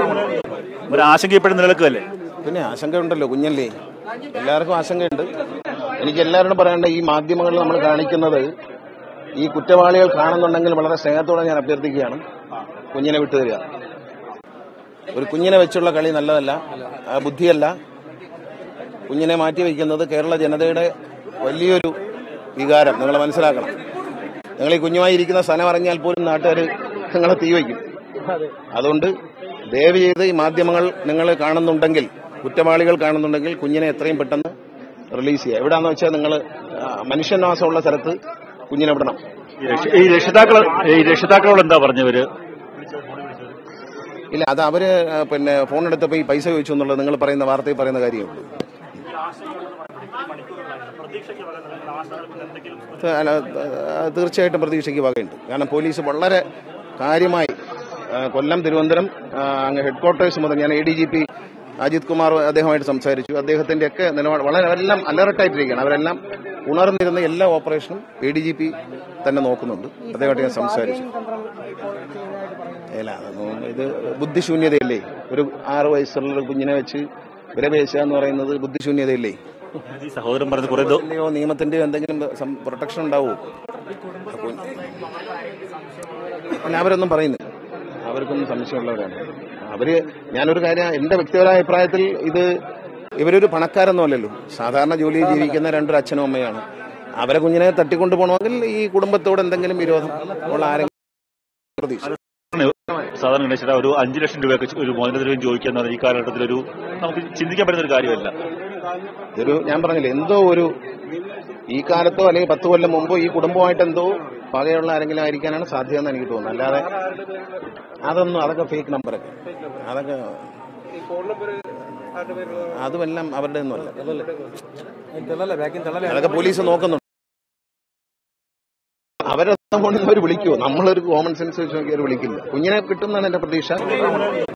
ഒരു ആശങ്ക ഇപ്പോഴും നിലനിൽക്കുകയല്ലേ പിന്നെ ആശങ്കയുണ്ടല്ലോ കുഞ്ഞല്ലേ എല്ലാവർക്കും ആശങ്കയുണ്ട് എനിക്ക് എല്ലാവരോടും പറയേണ്ട ഈ മാധ്യമങ്ങൾ നമ്മൾ കാണിക്കുന്നത് ഈ കുറ്റവാളികൾ കാണുന്നുണ്ടെങ്കിൽ വളരെ സ്നേഹത്തോടെ ഞാൻ അഭ്യർത്ഥിക്കുകയാണ് കുഞ്ഞിനെ വിട്ടുതരിക ഒരു കുഞ്ഞിനെ വെച്ചുള്ള കളി നല്ലതല്ല ആ ബുദ്ധിയല്ല കുഞ്ഞിനെ മാറ്റി വയ്ക്കുന്നത് കേരള ജനതയുടെ വലിയൊരു വികാരം നിങ്ങൾ മനസ്സിലാക്കണം നിങ്ങൾ ഈ കുഞ്ഞുമായി ഇരിക്കുന്ന സ്ഥലം അറിഞ്ഞാൽ പോലും നാട്ടുകാർ നിങ്ങളെ തീ വയ്ക്കും അതുകൊണ്ട് ദയവ് ചെയ്ത് ഈ മാധ്യമങ്ങൾ നിങ്ങൾ കാണുന്നുണ്ടെങ്കിൽ കുറ്റവാളികൾ കാണുന്നുണ്ടെങ്കിൽ കുഞ്ഞിനെ എത്രയും പെട്ടെന്ന് റിലീസ് ചെയ്യുക എവിടാന്ന് വെച്ചാൽ നിങ്ങൾ മനുഷ്യനാശമുള്ള സ്ഥലത്ത് കുഞ്ഞിനെ വിടണം ഈ രക്ഷ- ഈ രക്ഷിതാക്കൾ ഈ രക്ഷിതാക്കളോട് എന്താ പറഞ്ഞവര് ഇല്ല അത് അവര് ആ, പിന്നെ ഫോൺ എടുത്തപ്പോ ഈ പൈസ ചോദിച്ചു എന്നുള്ളത് നിങ്ങൾ പറയുന്ന വാർത്തയിൽ പറയുന്ന കാര്യമുള്ളൂ ത- അല്ല, ആ, തീർച്ചയായിട്ടും പ്രതീക്ഷയ്ക്ക് വകയുണ്ട് കാരണം പോലീസ് വളരെ കാര്യമായി ആ, കൊല്ലം തിരുവനന്തപുരം ആ, അങ്ങ് ഹെഡ് ക്വാർട്ടേഴ്സ് മുതൽ ഞാൻ A D G P Ajith Kumar അദ്ദേഹമായിട്ട് സംസാരിച്ചു അദ്ദേഹത്തിന്റെ ഒക്കെ നിലപാട് വളരെ അവരെല്ലാം അലർട്ടായിട്ടിരിക്കുകയാണ് അവരെല്ലാം ഉണർന്നിരുന്ന എല്ലാ ഓപ്പറേഷനും എ ഡി ജി പി തന്നെ നോക്കുന്നുണ്ട് അദ്ദേഹമായിട്ട് ഞാൻ സംസാരിച്ചു ഇല്ല അതൊന്നും ഇത് ബുദ്ധിശൂന്യതയല്ലേ ഒരു ആറ് വയസ്സുള്ള ഒരു കുഞ്ഞിനെ വെച്ച് വിലപേശുക എന്ന് പറയുന്നത് ബുദ്ധിശൂന്യതയല്ലേ ഈ സഹോദരൻ പറഞ്ഞ കുറെ ദോ- ഇതിന്റെയോ നിയമത്തിന്റെയോ എന്തെങ്കിലും പ്രൊട്ടക്ഷൻ ഉണ്ടാവുമോ അപ്പോൾ അല്ല അവരൊന്നും പറയുന്നില്ല അവർക്കൊന്നും സംശയമുള്ളവരാണ് അവര് ഞാനൊരു കാര്യം എന്റെ വ്യക്തിപരമായ അഭിപ്രായത്തിൽ ഇത് ഇവരൊരു പണക്കാരൊന്നും അല്ലല്ലോ സാധാരണ ജോലിയിൽ ജീവിക്കുന്ന രണ്ടൊരു അച്ഛനും അമ്മയാണ് അവരെ കുഞ്ഞിനെ തട്ടിക്കൊണ്ടു പോകണമെങ്കിൽ ഈ കുടുംബത്തോട് എന്തെങ്കിലും വിരോധം ഉള്ള ആരെങ്കിലും പ്രതീക്ഷ സാധാരണ ഗണേശ ഒരു അഞ്ചു ലക്ഷം രൂപയൊക്കെ ഒരു മോചനത്തിന് ചോദിക്കുക എന്ന് പറഞ്ഞ ഈ കാലഘട്ടത്തിൽ ഒരു നമുക്ക് ചിന്തിക്കാൻ പറ്റുന്ന ഒരു കാര്യമല്ല ഇതൊരു ഞാൻ പറഞ്ഞില്ലേ എന്തോ ഒരു ഈ കാലത്തോ അല്ലെങ്കിൽ പത്ത് കൊല്ലം മുമ്പോ ഈ കുടുംബമായിട്ട് എന്തോ പകയുള്ള ആരെങ്കിലും ആയിരിക്കാനാണ് സാധ്യത എന്ന് എനിക്ക് തോന്നുന്നത് അല്ലാതെ അതൊന്നും അതൊക്കെ ഫേക്ക് നമ്പറൊക്കെ അതൊക്കെ അതുമെല്ലാം അവരുടെ ഒന്നും അല്ല അതൊക്കെ പോലീസ് നോക്കുന്നുണ്ട് അവരെ ഫോണിൽ അവർ വിളിക്കുമോ നമ്മളൊരു കോമൺ സെൻസ് വെച്ച് നോക്കി അവർ വിളിക്കില്ല കുഞ്ഞിനെ കിട്ടുന്നതാണ് എന്റെ പ്രതീക്ഷ